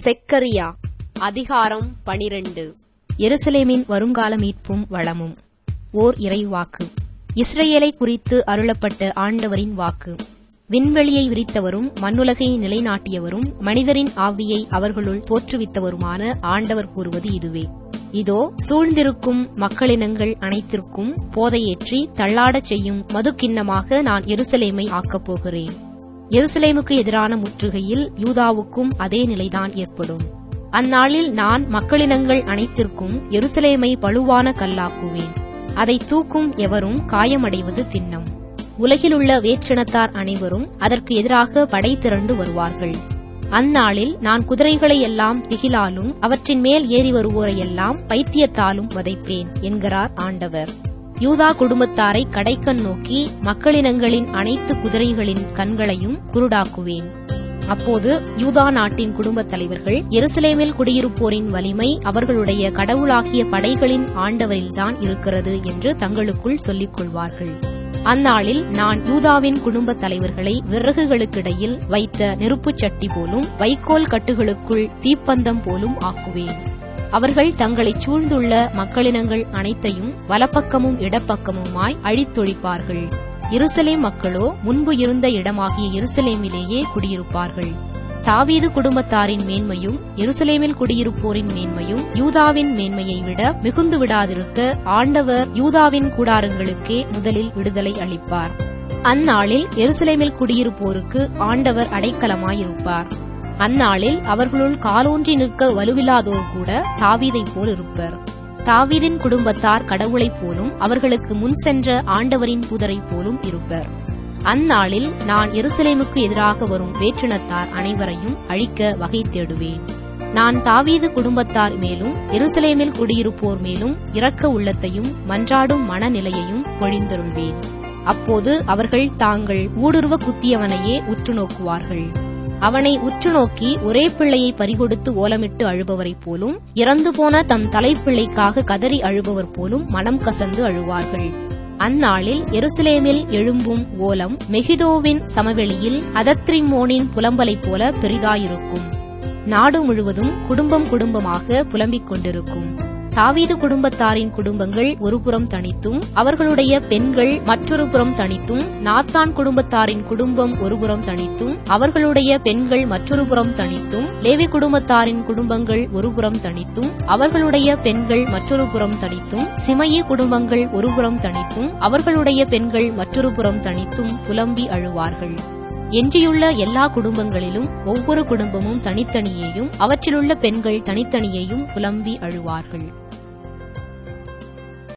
செக்கரியா அதிகாரம் பனிரெண்டு எருசலேமின் வருங்கால மீட்பும் வளமும் ஓர் இறைவாக்கு இஸ்ரேலை குறித்து அருளப்பட்ட ஆண்டவரின் வாக்கு விண்வெளியை விரித்தவரும் மண்ணுலகை நிலைநாட்டியவரும் மனிதரின் ஆவியை அவர்களுள் தோற்றுவித்தவருமான ஆண்டவர் கூறுவது இதுவே இதோ சூழ்ந்திருக்கும் மக்களினங்கள் அனைத்திற்கும் போதையேற்றி தள்ளாடச் செய்யும் மதுக்கிண்ணமாக நான் எருசலேமை ஆக்கப் போகிறேன் எருசலேமுக்கு எதிரான முற்றுகையில் யூதாவுக்கும் அதே நிலைதான் ஏற்படும் அந்நாளில் நான் மக்களினங்கள் அனைத்திற்கும் எருசலேமை பழுவான கல்லாக்குவேன் அதை தூக்கும் எவரும் காயமடைவது திண்ணம் உலகிலுள்ள வேற்றினத்தார் அனைவரும் அதற்கு எதிராக படை திரண்டு வருவார்கள் அந்நாளில் நான் குதிரைகளை எல்லாம் திகிலாலும் அவற்றின் மேல் ஏறி வருவோரையெல்லாம் பைத்தியத்தாலும் வதைப்பேன் என்கிறார் ஆண்டவர் யூதா குடும்பத்தாரை கடைக்கண் நோக்கி மக்களினங்களின் அனைத்து குதிரைகளின் கண்களையும் குருடாக்குவேன் அப்போது யூதா நாட்டின் குடும்பத் தலைவர்கள் எருசலேமில் குடியிருப்போரின் வலிமை அவர்களுடைய கடவுளாகிய படைகளின் ஆண்டவரில்தான் இருக்கிறது என்று தங்களுக்குள் சொல்லிக் கொள்வார்கள் அந்நாளில் நான் யூதாவின் குடும்பத் தலைவர்களை விறகுகளுக்கிடையில் வைத்த நெருப்புச் சட்டி போலும் வைக்கோல் கட்டுகளுக்குள் தீப்பந்தம் போலும் ஆக்குவேன் அவர்கள் தங்களைச் சூழ்ந்துள்ள மக்களினங்கள் அனைத்தையும் வலப்பக்கமும் இடப்பக்கமுமாய் அழித்தொழிப்பார்கள் எருசலேம் மக்களோ முன்பு இருந்த இடமாகிய எருசலேமிலேயே குடியிருப்பார்கள் தாவீது குடும்பத்தாரின் மேன்மையும் எருசலேமில் குடியிருப்போரின் மேன்மையும் யூதாவின் மேன்மையை விட மிகுந்து விடாதிருக்க ஆண்டவர் யூதாவின் கூடாரங்களுக்கே முதலில் விடுதலை அளிப்பார் அந்நாளில் எருசலேமில் குடியிருப்போருக்கு ஆண்டவர் அடைக்கலமாயிருப்பார் அந்நாளில் அவர்களுள் காலோன்றி நிற்க வலுவில்லாதோர் கூட தாவீதைப் போல் இருப்பர் தாவீதின் குடும்பத்தார் கடவுளைப் போலும் அவர்களுக்கு முன் சென்ற ஆண்டவரின் தூதரைப் போலும் இருப்பர் அந்நாளில் நான் எருசலேமுக்கு எதிராக வரும் வேற்றினத்தார் அனைவரையும் அழிக்க வகை தேடுவேன் நான் தாவீது குடும்பத்தார் மேலும் எருசலேமில் குடியிருப்போர் மேலும் இரக்க உள்ளத்தையும் மன்றாடும் மனநிலையையும் பொழிந்தருள்வேன் அப்போது அவர்கள் தாங்கள் ஊடுருவ குத்தியவனையே உற்று நோக்குவார்கள் அவனை உற்று நோக்கி ஒரே பிள்ளையை பறிகொடுத்து ஓலமிட்டு அழுபவரைப் போலும் இறந்து போன தம் தலைப்பிள்ளைக்காக கதறி அழுபவர் போலும் மனம் கசந்து அழுவார்கள் அந்நாளில் எருசலேமில் எழும்பும் ஓலம் மெகிதோவின் சமவெளியில் அதத்ரிமோனின் புலம்பலைப் போல பெரிதாயிருக்கும் நாடு முழுவதும் குடும்பம் குடும்பமாக புலம்பிக் கொண்டிருக்கும் தாவீது குடும்பத்தாரின் குடும்பங்கள் ஒருபுறம் தனித்தும் அவர்களுடைய பெண்கள் மற்றொரு புறம் தனித்தும் நாத்தான் குடும்பத்தாரின் குடும்பம் ஒருபுறம் தனித்தும் அவர்களுடைய பெண்கள் மற்றொரு புறம் தனித்தும் லேவி குடும்பத்தாரின் குடும்பங்கள் ஒருபுறம் தனித்தும் அவர்களுடைய பெண்கள் மற்றொரு புறம் தனித்தும் சிமையி குடும்பங்கள் ஒருபுறம் தனித்தும் அவர்களுடைய பெண்கள் மற்றொரு புறம் தனித்தும் புலம்பி அழுவார்கள் எஞ்சியுள்ள எல்லா குடும்பங்களிலும் ஒவ்வொரு குடும்பமும் தனித்தனியேயும் அவற்றிலுள்ள பெண்கள் தனித்தனியேயும் புலம்பி அழுவார்கள்